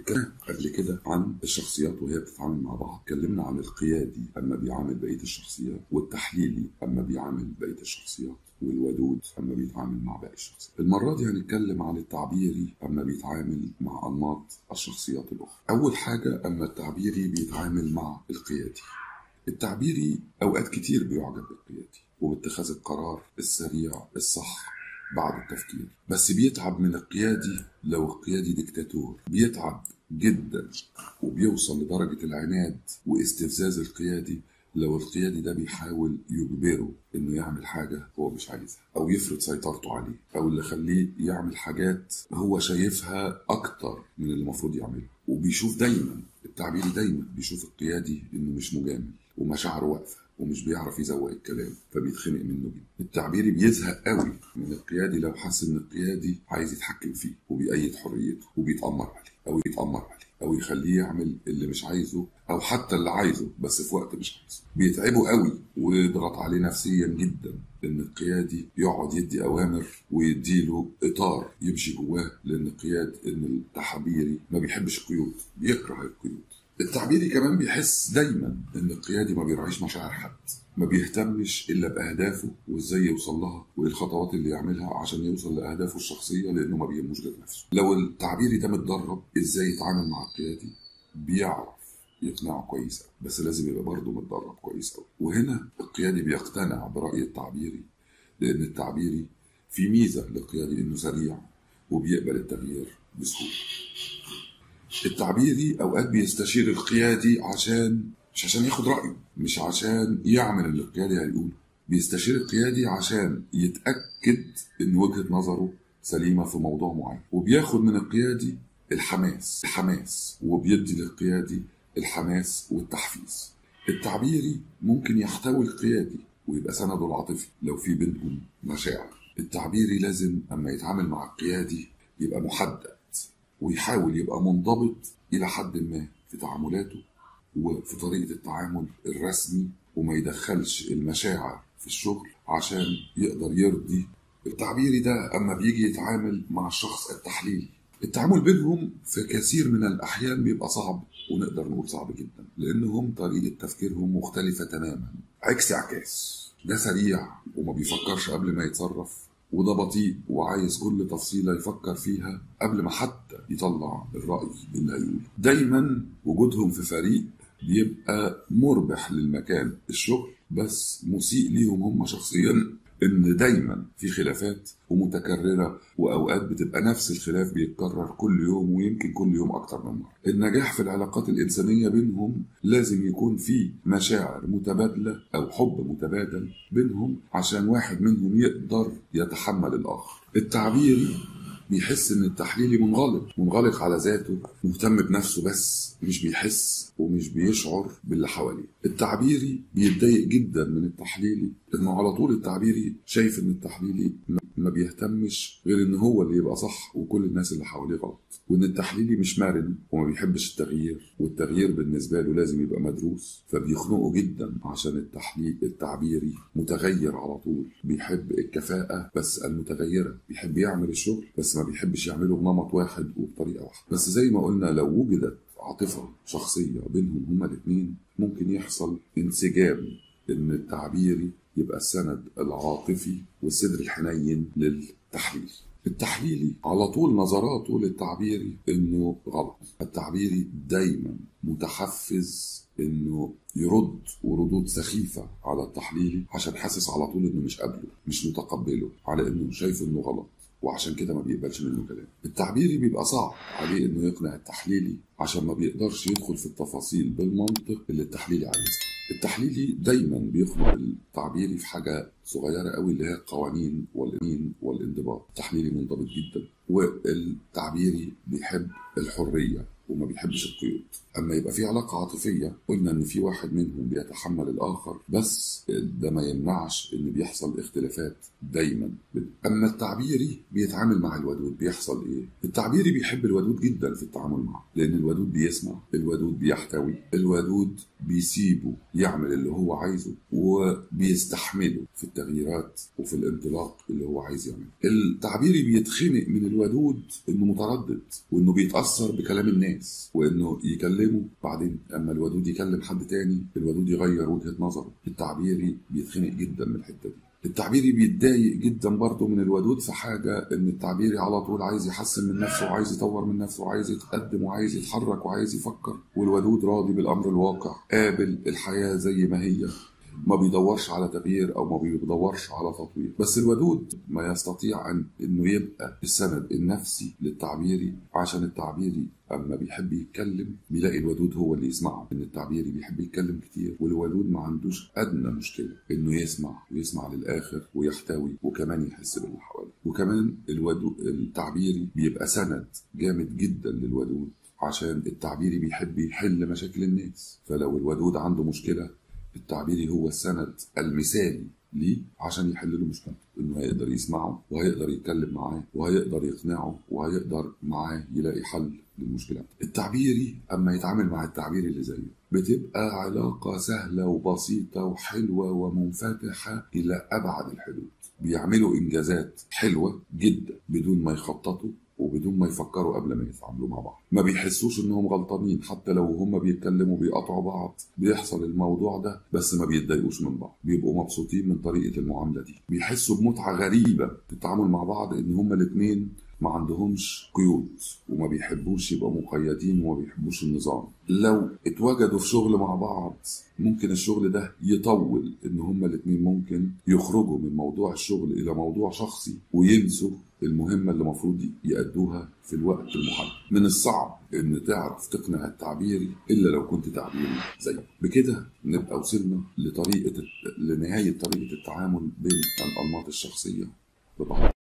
اتكلمنا قبل كده عن الشخصيات وهي بتتعامل مع بعض اتكلمنا عن القيادي اما بيعامل بقيه الشخصيات والتحليلي اما بيعامل بقيه الشخصيات والودود اما بيتعامل مع باقي الشخصيات المره دي هنتكلم عن التعبيري اما بيتعامل مع انماط الشخصيات الاخرى اول حاجه اما التعبيري بيتعامل مع القيادي التعبيري اوقات كتير بيعجب بالقيادي وباتخاذ القرار السريع الصح بعد التفكير بس بيتعب من القيادي لو القيادي ديكتاتور بيتعب جدا وبيوصل لدرجة العناد واستفزاز القيادي لو القيادي ده بيحاول يجبره انه يعمل حاجة هو مش عايزها او يفرض سيطرته عليه او اللي يخليه يعمل حاجات هو شايفها اكتر من اللي المفروض يعمله وبيشوف دايما التعبيري دايما بيشوف القيادي انه مش مجامل ومشاعره واقفه ومش بيعرف يزوق الكلام فبيتخنق منه جدا التعبيري بيزهق قوي من القيادي لو حس ان القيادي عايز يتحكم فيه وبيأيد حريته وبيتأمر عليه او يتأمر عليه او يخليه يعمل اللي مش عايزه او حتى اللي عايزه بس في وقت مش عايزه بيتعبه قوي ويضغط عليه نفسيا جدا ان القيادي يقعد يدي اوامر ويديله اطار يمشي جواه لان القياد ان التحبيري ما بيحبش القيود بيكره القيود التعبيري كمان بيحس دايما ان القيادي ما بيراعيش مشاعر حد ما بيهتمش الا باهدافه وازاي يوصل لها وايه الخطوات اللي يعملها عشان يوصل لاهدافه الشخصيه لانه ما بيهموش غير نفسه لو التعبيري ده متدرب ازاي يتعامل مع القيادي بيعرف يقنعه كويس قوي بس لازم يبقى برضه متدرب كويس قوي وهنا القيادي بيقتنع براي التعبيري لان التعبيري في ميزه للقيادي انه سريع وبيقبل التغيير بسهوله التعبيري اوقات بيستشير القيادي عشان مش عشان ياخد رايه مش عشان يعمل اللي القيادي هيقوله بيستشير القيادي عشان يتاكد ان وجهه نظره سليمه في موضوع معين وبياخد من القيادي الحماس الحماس وبيدي للقيادي الحماس والتحفيز التعبيري ممكن يحتوي القيادي ويبقى سنده العاطفي لو في بينهم مشاعر التعبيري لازم اما يتعامل مع القيادي يبقى محدد ويحاول يبقى منضبط إلى حد ما في تعاملاته وفي طريقة التعامل الرسمي وما يدخلش المشاعر في الشغل عشان يقدر يرضي التعبيري ده أما بيجي يتعامل مع الشخص التحليلي التعامل بينهم في كثير من الأحيان بيبقى صعب ونقدر نقول صعب جدا لأنهم طريقة تفكيرهم مختلفة تماما عكس عكاس ده سريع وما بيفكرش قبل ما يتصرف وده بطيء وعايز كل تفصيلة يفكر فيها قبل ما حتى يطلع الرأي اللي هيقوله دايما وجودهم في فريق بيبقى مربح للمكان الشغل بس مسيء ليهم هم شخصيا ان دايما في خلافات ومتكرره واوقات بتبقى نفس الخلاف بيتكرر كل يوم ويمكن كل يوم اكتر من مره النجاح في العلاقات الانسانيه بينهم لازم يكون في مشاعر متبادله او حب متبادل بينهم عشان واحد منهم يقدر يتحمل الاخر التعبيري بيحس ان التحليلي منغلق منغلق على ذاته مهتم بنفسه بس مش بيحس ومش بيشعر باللي حواليه التعبيري بيتضايق جدا من التحليلي لانه على طول التعبيري شايف ان التحليلي ما بيهتمش غير ان هو اللي يبقى صح وكل الناس اللي حواليه غلط وان التحليلي مش مرن وما بيحبش التغيير والتغيير بالنسبه له لازم يبقى مدروس فبيخنقه جدا عشان التحليل التعبيري متغير على طول بيحب الكفاءه بس المتغيره بيحب يعمل الشغل بس ما بيحبش يعمله بنمط واحد وبطريقه واحده بس زي ما قلنا لو وجدت عاطفه شخصيه بينهم هما الاثنين ممكن يحصل انسجام ان التعبيري يبقى السند العاطفي والصدر الحنين للتحليل التحليلي على طول نظراته للتعبيري انه غلط التعبيري دايما متحفز انه يرد وردود سخيفة على التحليلي عشان حاسس على طول انه مش قابله مش متقبله على انه شايف انه غلط وعشان كده ما بيقبلش منه كلام التعبيري بيبقى صعب عليه انه يقنع التحليلي عشان ما بيقدرش يدخل في التفاصيل بالمنطق اللي التحليلي عايزها التحليلي دايما بيخنق التعبيري في حاجه صغيره قوي اللي هي القوانين والامين والانضباط التحليلي منضبط جدا والتعبيري بيحب الحريه وما بيحبش القيود اما يبقى في علاقه عاطفيه قلنا ان في واحد منهم بيتحمل الاخر بس ده ما يمنعش ان بيحصل اختلافات دايما اما التعبيري بيتعامل مع الودود بيحصل ايه التعبيري بيحب الودود جدا في التعامل معه لان الودود بيسمع الودود بيحتوي الودود بيسيبه يعمل اللي هو عايزه وبيستحمله في التغييرات وفي الانطلاق اللي هو عايز يعمله التعبيري بيتخنق من الودود انه متردد وانه بيتاثر بكلام الناس الناس وانه يكلمه بعدين اما الودود يكلم حد تاني الودود يغير وجهه نظره التعبيري بيتخنق جدا من الحته دي التعبيري بيتضايق جدا برضه من الودود في حاجه ان التعبيري على طول عايز يحسن من نفسه وعايز يطور من نفسه وعايز يتقدم وعايز يتحرك وعايز يفكر والودود راضي بالامر الواقع قابل الحياه زي ما هي ما بيدورش على تغيير او ما بيدورش على تطوير بس الودود ما يستطيع ان انه يبقى السند النفسي للتعبيري عشان التعبيري اما بيحب يتكلم بيلاقي الودود هو اللي يسمعه ان التعبيري بيحب يتكلم كتير والودود ما عندوش ادنى مشكله انه يسمع ويسمع للاخر ويحتوي وكمان يحس باللي حواليه وكمان الودود التعبيري بيبقى سند جامد جدا للودود عشان التعبيري بيحب يحل مشاكل الناس فلو الودود عنده مشكله التعبيري هو السند المثالي ليه عشان يحل له مشكلته انه هيقدر يسمعه وهيقدر يتكلم معاه وهيقدر يقنعه وهيقدر معاه يلاقي حل للمشكلة التعبيري اما يتعامل مع التعبيري اللي زيه بتبقى علاقة سهلة وبسيطة وحلوة ومنفتحة إلى أبعد الحدود بيعملوا إنجازات حلوة جدا بدون ما يخططوا وبدون ما يفكروا قبل ما يتعاملوا مع بعض ما بيحسوش انهم غلطانين حتى لو هم بيتكلموا بيقطعوا بعض بيحصل الموضوع ده بس ما بيتضايقوش من بعض بيبقوا مبسوطين من طريقة المعاملة دي بيحسوا بمتعة غريبة في التعامل مع بعض ان هم الاتنين ما عندهمش قيود وما بيحبوش يبقوا مقيدين وما بيحبوش النظام لو اتوجدوا في شغل مع بعض ممكن الشغل ده يطول ان هما الاتنين ممكن يخرجوا من موضوع الشغل الى موضوع شخصي وينسوا المهمة اللي المفروض يأدوها في الوقت المحدد من الصعب ان تعرف تقنع التعبيري الا لو كنت تعبيري زيه بكده نبقى وصلنا لطريقة لنهاية طريقة التعامل بين الأنماط الشخصية ببعض